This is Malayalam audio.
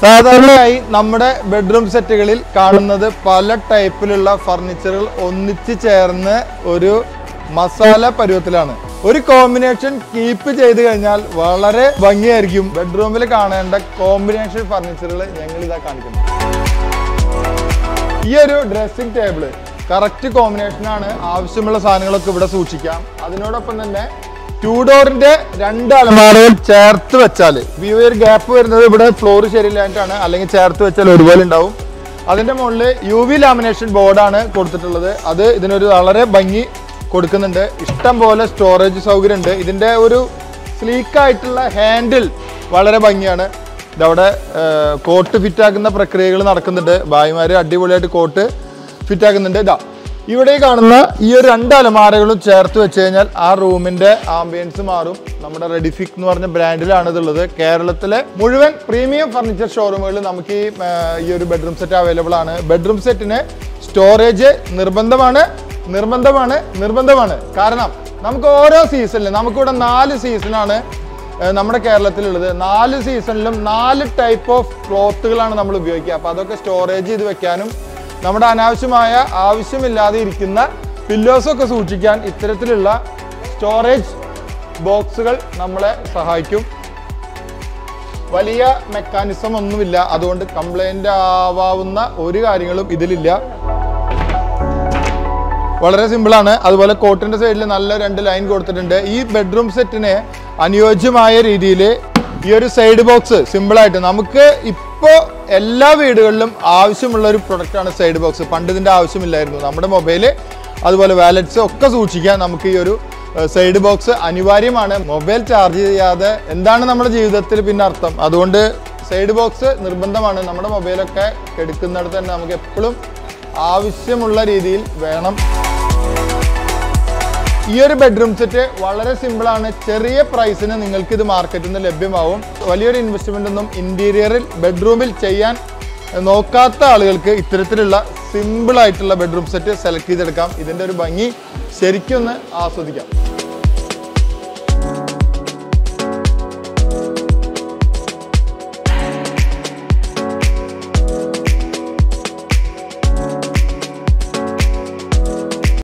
സാധാരണയായി നമ്മുടെ ബെഡ്റൂം സെറ്റുകളിൽ കാണുന്നത് പല ടൈപ്പിലുള്ള ഫർണിച്ചറുകൾ ഒന്നിച്ച് ചേർന്ന് ഒരു മസാല പരുവത്തിലാണ് ഒരു കോമ്പിനേഷൻ കീപ്പ് ചെയ്ത് കഴിഞ്ഞാൽ വളരെ ഭംഗിയായിരിക്കും ബെഡ്റൂമിൽ കാണേണ്ട കോമ്പിനേഷൻ ഫർണിച്ചറുകൾ ഞങ്ങൾ ഇതാ കാണിക്കുന്നു ഈ ഒരു ഡ്രസ്സിംഗ് ടേബിള് കറക്റ്റ് കോമ്പിനേഷൻ ആണ് ആവശ്യമുള്ള സാധനങ്ങളൊക്കെ ഇവിടെ സൂക്ഷിക്കാം അതിനോടൊപ്പം തന്നെ ടൂ ഡോറിന്റെ രണ്ട് അലമാരകൾ ചേർത്ത് വെച്ചാൽ ഈ ഒരു ഗ്യാപ്പ് വരുന്നത് ഇവിടെ ഫ്ലോർ ശരിയില്ലായിട്ടാണ് അല്ലെങ്കിൽ ചേർത്ത് വെച്ചാൽ ഒരുപോലെ ഉണ്ടാവും അതിന്റെ മുകളിൽ യു വി ലാമിനേഷൻ ബോർഡാണ് കൊടുത്തിട്ടുള്ളത് അത് ഇതിനൊരു വളരെ ഭംഗി കൊടുക്കുന്നുണ്ട് ഇഷ്ടം പോലെ സ്റ്റോറേജ് സൗകര്യം ഉണ്ട് ഇതിന്റെ ഒരു സ്ലീക്ക് ആയിട്ടുള്ള ഹാൻഡിൽ വളരെ ഭംഗിയാണ് ഇതവിടെ കോട്ട് ഫിറ്റാക്കുന്ന പ്രക്രിയകൾ നടക്കുന്നുണ്ട് ഭായിമാര് അടിപൊളിയായിട്ട് കോട്ട് ഫിറ്റാക്കുന്നുണ്ട് ഇതാ ഇവിടെ ഈ കാണുന്ന ഈ ഒരു രണ്ട് അലമാരകളും ചേർത്ത് വെച്ച് കഴിഞ്ഞാൽ ആ റൂമിന്റെ ആംബിയൻസ് മാറും നമ്മുടെ റെഡിഫിക് എന്ന് പറഞ്ഞ ബ്രാൻഡിലാണ് ഇതുള്ളത് കേരളത്തിലെ മുഴുവൻ പ്രീമിയം ഫർണിച്ചർ ഷോറൂമുകളിൽ നമുക്ക് ഈ ആ, ഈ ഒരു ബെഡ്റൂം സെറ്റ് അവൈലബിൾ ആണ് ബെഡ്റൂം സെറ്റിന് സ്റ്റോറേജ് നിർബന്ധമാണ് നിർബന്ധമാണ് നിർബന്ധമാണ് കാരണം നമുക്ക് ഓരോ സീസണിലും നമുക്കിവിടെ നാല് സീസണാണ് ഏഹ് നമ്മുടെ കേരളത്തിലുള്ളത് നാല് സീസണിലും നാല് ടൈപ്പ് ഓഫ് ക്ലോത്തുകളാണ് നമ്മൾ ഉപയോഗിക്കുക അപ്പോൾ അതൊക്കെ സ്റ്റോറേജ് ചെയ്ത് വെക്കാനും നമ്മുടെ അനാവശ്യമായ ആവശ്യമില്ലാതെ ഇരിക്കുന്ന പില്ലോസൊക്കെ സൂക്ഷിക്കാൻ ഇത്തരത്തിലുള്ള സ്റ്റോറേജ് ബോക്സുകൾ നമ്മളെ സഹായിക്കും വലിയ മെക്കാനിസം ഒന്നുമില്ല അതുകൊണ്ട് കംപ്ലൈന്റ് ആവാവുന്ന ഒരു കാര്യങ്ങളും ഇതിലില്ല വളരെ സിമ്പിൾ ആണ് അതുപോലെ കോട്ടിന്റെ സൈഡിൽ നല്ല രണ്ട് ലൈൻ കൊടുത്തിട്ടുണ്ട് ഈ ബെഡ്റൂം സെറ്റിന് അനുയോജ്യമായ രീതിയിൽ ഈ ഒരു സൈഡ് ബോക്സ് സിമ്പിൾ ആയിട്ട് നമുക്ക് ഇപ്പോൾ എല്ലാ വീടുകളിലും ആവശ്യമുള്ള ഒരു പ്രൊഡക്റ്റ് ആണ് സൈഡ് ബോക്സ് പണ്ട് ഇതിന്റെ ആവശ്യമില്ലായിരുന്നു നമ്മുടെ മൊബൈൽ അതുപോലെ വാലറ്റ്സ് ഒക്കെ സൂക്ഷിക്കാൻ നമുക്ക് ഈ ഒരു സൈഡ് ബോക്സ് അനിവാര്യമാണ് മൊബൈൽ ചാർജ് ചെയ്യാതെ എന്താണ് നമ്മുടെ ജീവിതത്തിൽ പിന്നെ അർത്ഥം അതുകൊണ്ട് സൈഡ് ബോക്സ് നിർബന്ധമാണ് നമ്മുടെ മൊബൈലൊക്കെ എടുക്കുന്നിടത്ത് തന്നെ നമുക്ക് എപ്പോഴും ആവശ്യമുള്ള രീതിയിൽ വേണം ഈ ഒരു ബെഡ്റൂം സെറ്റ് വളരെ സിമ്പിൾ ആണ് ചെറിയ പ്രൈസിന് നിങ്ങൾക്ക് ഇത് മാർക്കറ്റിൽ നിന്ന് ലഭ്യമാവും വലിയൊരു ഇൻവെസ്റ്റ്മെന്റ് ഒന്നും ഇന്റീരിയറിൽ ബെഡ്റൂമിൽ ചെയ്യാൻ നോക്കാത്ത ആളുകൾക്ക് ഇത്തരത്തിലുള്ള സിമ്പിൾ ആയിട്ടുള്ള ബെഡ്റൂം സെറ്റ് സെലക്ട് ചെയ്തെടുക്കാം ഇതിന്റെ ഒരു ഭംഗി ശരിക്കും ഒന്ന് ആസ്വദിക്കാം